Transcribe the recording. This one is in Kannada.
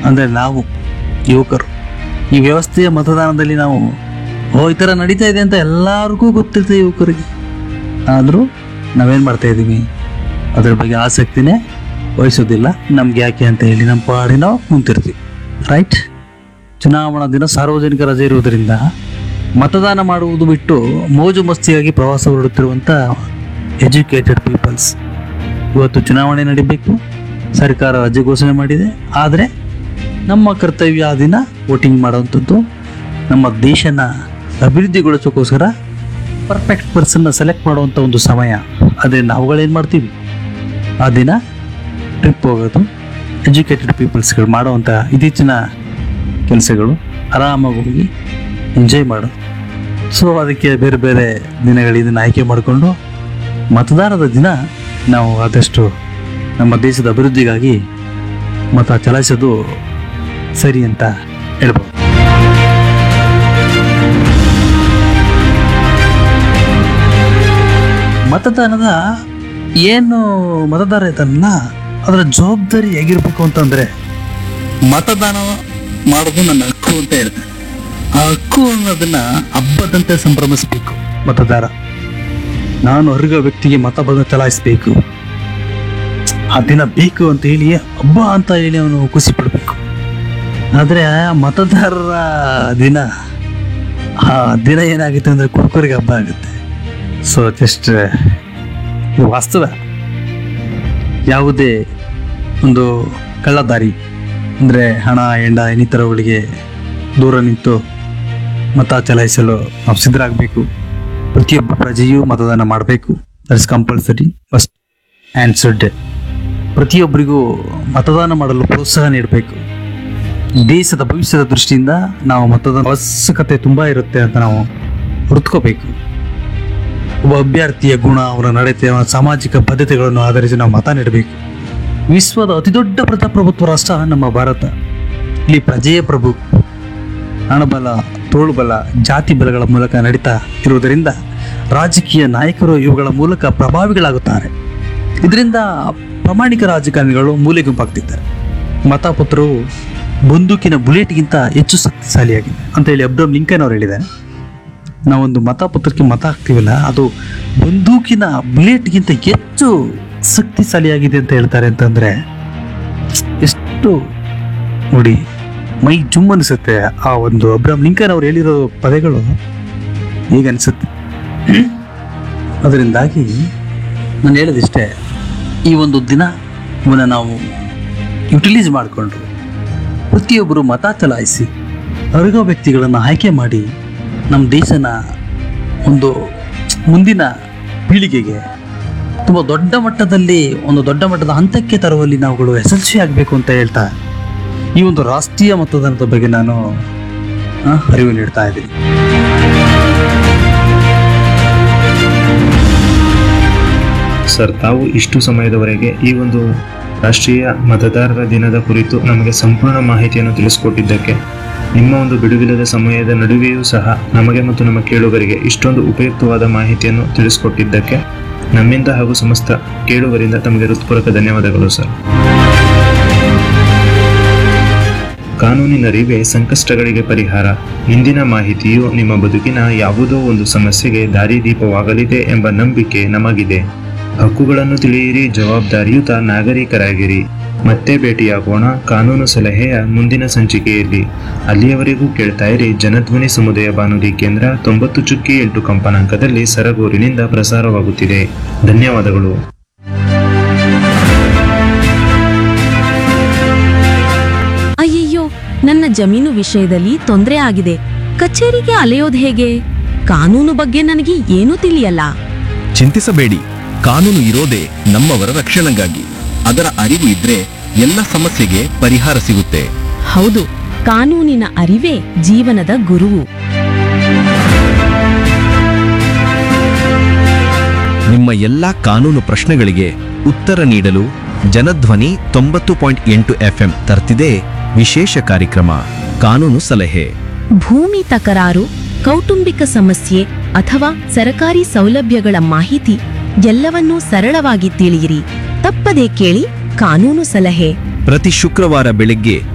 ಅಂದರೆ ನಾವು ಯುವಕರು ಈ ವ್ಯವಸ್ಥೆಯ ಮತದಾನದಲ್ಲಿ ನಾವು ಓ ಈ ಥರ ನಡೀತಾ ಇದೆ ಅಂತ ಎಲ್ಲರಿಗೂ ಗೊತ್ತಿರ್ತದೆ ಯುವಕರಿಗೆ ಆದರೂ ನಾವೇನು ಮಾಡ್ತಾ ಇದ್ದೀವಿ ಅದ್ರ ಬಗ್ಗೆ ಆಸಕ್ತಿನೇ ವಹಿಸೋದಿಲ್ಲ ನಮ್ಗೆ ಯಾಕೆ ಅಂತ ಹೇಳಿ ನಮ್ಮ ಪಾಡಿ ನಾವು ಕುಂತಿರ್ತೀವಿ ರೈಟ್ ಚುನಾವಣಾ ದಿನ ಸಾರ್ವಜನಿಕ ರಜೆ ಇರುವುದರಿಂದ ಮತದಾನ ಮಾಡುವುದು ಬಿಟ್ಟು ಮೋಜು ಮಸ್ತಿಯಾಗಿ ಪ್ರವಾಸ ಹೊರಡುತ್ತಿರುವಂಥ ಎಜುಕೇಟೆಡ್ ಪೀಪಲ್ಸ್ ಇವತ್ತು ಚುನಾವಣೆ ನಡೀಬೇಕು ಸರ್ಕಾರ ರಜೆ ಘೋಷಣೆ ಮಾಡಿದೆ ಆದರೆ ನಮ್ಮ ಕರ್ತವ್ಯ ಆ ದಿನ ವೋಟಿಂಗ್ ಮಾಡುವಂಥದ್ದು ನಮ್ಮ ದೇಶನ ಅಭಿವೃದ್ಧಿಗೊಳಿಸೋಕ್ಕೋಸ್ಕರ ಪರ್ಫೆಕ್ಟ್ ಪರ್ಸನ್ನ ಸೆಲೆಕ್ಟ್ ಮಾಡುವಂಥ ಒಂದು ಸಮಯ ಅದೇ ನಾವುಗಳೇನು ಮಾಡ್ತೀವಿ ಆ ದಿನ ಟ್ರಿಪ್ ಹೋಗೋದು ಎಜುಕೇಟೆಡ್ ಪೀಪಲ್ಸ್ಗಳು ಮಾಡುವಂಥ ಇತ್ತೀಚಿನ ಕೆಲಸಗಳು ಆರಾಮಾಗಿ ಹೋಗಿ ಎಂಜಾಯ್ ಮಾಡು ಸೊ ಅದಕ್ಕೆ ಬೇರೆ ಬೇರೆ ದಿನಗಳು ಇದನ್ನು ಆಯ್ಕೆ ಮಾಡಿಕೊಂಡು ಮತದಾನದ ದಿನ ನಾವು ಆದಷ್ಟು ನಮ್ಮ ದೇಶದ ಅಭಿವೃದ್ಧಿಗಾಗಿ ಮತ ಚಲಾಯಿಸೋದು ಸರಿ ಅಂತ ಹೇಳ್ಬೋದು ಮತದಾನದ ಏನು ಮತದಾರ ಇದ್ದಾನಲ್ಲ ಅದರ ಜವಾಬ್ದಾರಿ ಹೇಗಿರ್ಬೇಕು ಅಂತಂದ್ರೆ ಮತದಾನ ಮಾಡೋದು ನನ್ನ ಹಕ್ಕು ಅಂತ ಹೇಳ್ತಾರೆ ಆ ಹಕ್ಕು ಅನ್ನೋದನ್ನ ಹಬ್ಬದಂತೆ ಸಂಭ್ರಮಿಸಬೇಕು ಮತದಾರ ನಾನು ಅರ್ಹ ವ್ಯಕ್ತಿಗೆ ಮತ ಬಂದು ಚಲಾಯಿಸಬೇಕು ಆ ದಿನ ಬೇಕು ಅಂತ ಹೇಳಿ ಹಬ್ಬ ಅಂತ ಹೇಳಿ ಅವನು ಖುಷಿ ಪಡಬೇಕು ಆದರೆ ಆ ಮತದಾರರ ದಿನ ಆ ದಿನ ಏನಾಗುತ್ತೆ ಅಂದ್ರೆ ಕುರುಕರಿಗೆ ಹಬ್ಬ ಆಗುತ್ತೆ ಸೊ ಜಸ್ಟ್ ಇದು ವಾಸ್ತವ ಯಾವುದೇ ಒಂದು ಕಳ್ಳದಾರಿ ಅಂದರೆ ಹಣ ಎಂಡ ಇನ್ನಿತರಗಳಿಗೆ ದೂರ ನಿಂತು ಮತ ಚಲಾಯಿಸಲು ನಾವು ಸಿದ್ಧರಾಗಬೇಕು ಪ್ರತಿಯೊಬ್ಬ ಪ್ರಜೆಯೂ ಮತದಾನ ಮಾಡಬೇಕು that is compulsory first answered ಪ್ರತಿಯೊಬ್ಬರಿಗೂ ಮತದಾನ ಮಾಡಲು ಪ್ರೋತ್ಸಾಹ ನೀಡಬೇಕು ದೇಶದ ಭವಿಷ್ಯದ ದೃಷ್ಟಿಯಿಂದ ನಾವು ಮತದಾನ ಅವಶ್ಯಕತೆ ತುಂಬ ಇರುತ್ತೆ ಅಂತ ನಾವು ಹುಡುಕೋಬೇಕು ಒಬ್ಬ ಅಭ್ಯರ್ಥಿಯ ಗುಣ ಅವರ ನಡತೆ ಅವನ ಸಾಮಾಜಿಕ ಬದ್ಧತೆಗಳನ್ನು ಆಧರಿಸಿ ನಾವು ಮತ ನೀಡಬೇಕು ವಿಶ್ವದ ಅತಿದೊಡ್ಡ ಪ್ರಜಾಪ್ರಭುತ್ವ ರಾಷ್ಟ್ರ ನಮ್ಮ ಭಾರತ ಇಲ್ಲಿ ಪ್ರಜೆಯ ಪ್ರಭು ಹಣಬಲ ತೋಳುಬಲ ಜಾತಿ ಬಲಗಳ ಮೂಲಕ ನಡೀತಾ ಇರುವುದರಿಂದ ರಾಜಕೀಯ ನಾಯಕರು ಇವುಗಳ ಮೂಲಕ ಪ್ರಭಾವಿಗಳಾಗುತ್ತಾರೆ ಇದರಿಂದ ಪ್ರಾಮಾಣಿಕ ರಾಜಕಾರಣಿಗಳು ಮೂಲೆ ಗುಂಪಾಗ್ತಿದ್ದಾರೆ ಮತಪತ್ರವು ಬಂದೂಕಿನ ಬುಲೆಟ್ಗಿಂತ ಹೆಚ್ಚು ಶಕ್ತಿಶಾಲಿಯಾಗಿದೆ ಅಂತ ಹೇಳಿ ಅಬ್ರಹಂ ಲಿಂಕನ್ ಅವರು ಹೇಳಿದ್ದಾರೆ ನಾವೊಂದು ಮತಪತ್ರಕ್ಕೆ ಮತ ಹಾಕ್ತೀವಲ್ಲ ಅದು ಬಂದೂಕಿನ ಬುಲೆಟ್ಗಿಂತ ಹೆಚ್ಚು ಶಕ್ತಿಶಾಲಿಯಾಗಿದೆ ಅಂತ ಹೇಳ್ತಾರೆ ಅಂತಂದ್ರೆ ಎಷ್ಟು ನೋಡಿ ಮೈ ಜುಮ್ ಅನಿಸುತ್ತೆ ಆ ಒಂದು ಅಬ್ರಹಂ ಲಿಂಕನ್ ಅವ್ರು ಹೇಳಿರೋ ಪದಗಳು ಈಗ ಅನಿಸುತ್ತೆ ಅದರಿಂದಾಗಿ ನಾನು ಹೇಳೋದಿಷ್ಟೇ ಈ ಒಂದು ದಿನ ಇವನ್ನ ನಾವು ಯುಟಿಲೈಸ್ ಮಾಡಿಕೊಂಡ್ರು ಪ್ರತಿಯೊಬ್ಬರು ಮತ ಚಲಾಯಿಸಿ ಅರ್ಹ ವ್ಯಕ್ತಿಗಳನ್ನು ಆಯ್ಕೆ ಮಾಡಿ ನಮ್ಮ ದೇಶನ ಒಂದು ಮುಂದಿನ ಪೀಳಿಗೆಗೆ ತುಂಬ ದೊಡ್ಡ ಮಟ್ಟದಲ್ಲಿ ಒಂದು ದೊಡ್ಡ ಮಟ್ಟದ ಹಂತಕ್ಕೆ ತರುವಲ್ಲಿ ನಾವುಗಳು ಯಶಸ್ವಿ ಆಗಬೇಕು ಅಂತ ಹೇಳ್ತಾ ಈ ಒಂದು ರಾಷ್ಟ್ರೀಯ ಮತದಾನದ ಬಗ್ಗೆ ನಾನು ಆ, ಅರಿವು ನೀಡ್ತಾ ಇದ್ದೀನಿ ಸರ್ ತಾವು ಇಷ್ಟು ಸಮಯದವರೆಗೆ ಈ ಒಂದು ರಾಷ್ಟ್ರೀಯ ಮತದಾರರ ದಿನದ ಕುರಿತು ನಮಗೆ ಸಂಪೂರ್ಣ ಮಾಹಿತಿಯನ್ನು ತಿಳಿಸಿಕೊಟ್ಟಿದ್ದಕ್ಕೆ ನಿಮ್ಮ ಒಂದು ಬಿಡುವಿಲ್ಲದ ಸಮಯದ ನಡುವೆಯೂ ಸಹ ನಮಗೆ ಮತ್ತು ನಮ್ಮ ಕೇಳುಗರಿಗೆ ಇಷ್ಟೊಂದು ಉಪಯುಕ್ತವಾದ ಮಾಹಿತಿಯನ್ನು ತಿಳಿಸಿಕೊಟ್ಟಿದ್ದಕ್ಕೆ ನಮ್ಮಿಂದ ಹಾಗೂ ಸಮಸ್ತ ಕೇಳುಗರಿಂದ ತಮಗೆ ಹೃತ್ಪೂರ್ವಕ ಧನ್ಯವಾದಗಳು ಸರ್ ಕಾನೂನಿನರಿವೆ ಸಂಕಷ್ಟಗಳಿಗೆ ಪರಿಹಾರ ಇಂದಿನ ಮಾಹಿತಿಯು ನಿಮ್ಮ ಬದುಕಿನ ಯಾವುದೋ ಒಂದು ಸಮಸ್ಯೆಗೆ ದಾರಿದೀಪವಾಗಲಿದೆ ಎಂಬ ನಂಬಿಕೆ ನಮಗಿದೆ ಹಕ್ಕುಗಳನ್ನು ತಿಳಿಯಿರಿ ಜವಾಬ್ದಾರಿಯುತ ನಾಗರಿಕರಾಗಿರಿ ಮತ್ತೆ ಭೇಟಿಯಾಗೋಣ ಕಾನೂನು ಸಲಹೆಯ ಮುಂದಿನ ಸಂಚಿಕೆಯಲ್ಲಿ ಅಲ್ಲಿಯವರೆಗೂ ಕೇಳ್ತಾ ಇರಿ ಜನಧ್ವನಿ ಸಮುದಾಯ ಬಾನುಲಿ ಕೇಂದ್ರ ತೊಂಬತ್ತು ಚುಕ್ಕಿ ಎಂಟು ಕಂಪನಾಂಕದಲ್ಲಿ ಸರಗೂರಿನಿಂದ ಪ್ರಸಾರವಾಗುತ್ತಿದೆ ಧನ್ಯವಾದಗಳು ಅಯ್ಯಯ್ಯೋ ನನ್ನ ಜಮೀನು ವಿಷಯದಲ್ಲಿ ತೊಂದರೆ ಆಗಿದೆ ಕಚೇರಿಗೆ ಅಲೆಯೋದು ಹೇಗೆ ಕಾನೂನು ಬಗ್ಗೆ ನನಗೆ ಏನೂ ತಿಳಿಯಲ್ಲ ಚಿಂತಿಸಬೇಡಿ ಕಾನೂನು ಇರೋದೇ ನಮ್ಮವರ ರಕ್ಷಣೆಗಾಗಿ ಅದರ ಅರಿವು ಇದ್ರೆ ಎಲ್ಲ ಸಮಸ್ಯೆಗೆ ಪರಿಹಾರ ಸಿಗುತ್ತೆ ಹೌದು ಕಾನೂನಿನ ಅರಿವೇ ಜೀವನದ ಗುರುವು ನಿಮ್ಮ ಎಲ್ಲಾ ಕಾನೂನು ಪ್ರಶ್ನೆಗಳಿಗೆ ಉತ್ತರ ನೀಡಲು ಜನಧ್ವನಿ ತೊಂಬತ್ತು ಪಾಯಿಂಟ್ ಎಂಟು ಎಫ್ಎಂ ತರ್ತಿದೆ ವಿಶೇಷ ಕಾರ್ಯಕ್ರಮ ಕಾನೂನು ಸಲಹೆ ಭೂಮಿ ತಕರಾರು ಕೌಟುಂಬಿಕ ಸಮಸ್ಯೆ ಅಥವಾ ಸರಕಾರಿ ಸೌಲಭ್ಯಗಳ ಮಾಹಿತಿ ಎಲ್ಲವನ್ನೂ ಸರಳವಾಗಿ ತಿಳಿಯಿರಿ ತಪ್ಪದೇ ಕೇಳಿ ಕಾನೂನು ಸಲಹೆ ಪ್ರತಿ ಶುಕ್ರವಾರ ಬೆಳಿಗ್ಗೆ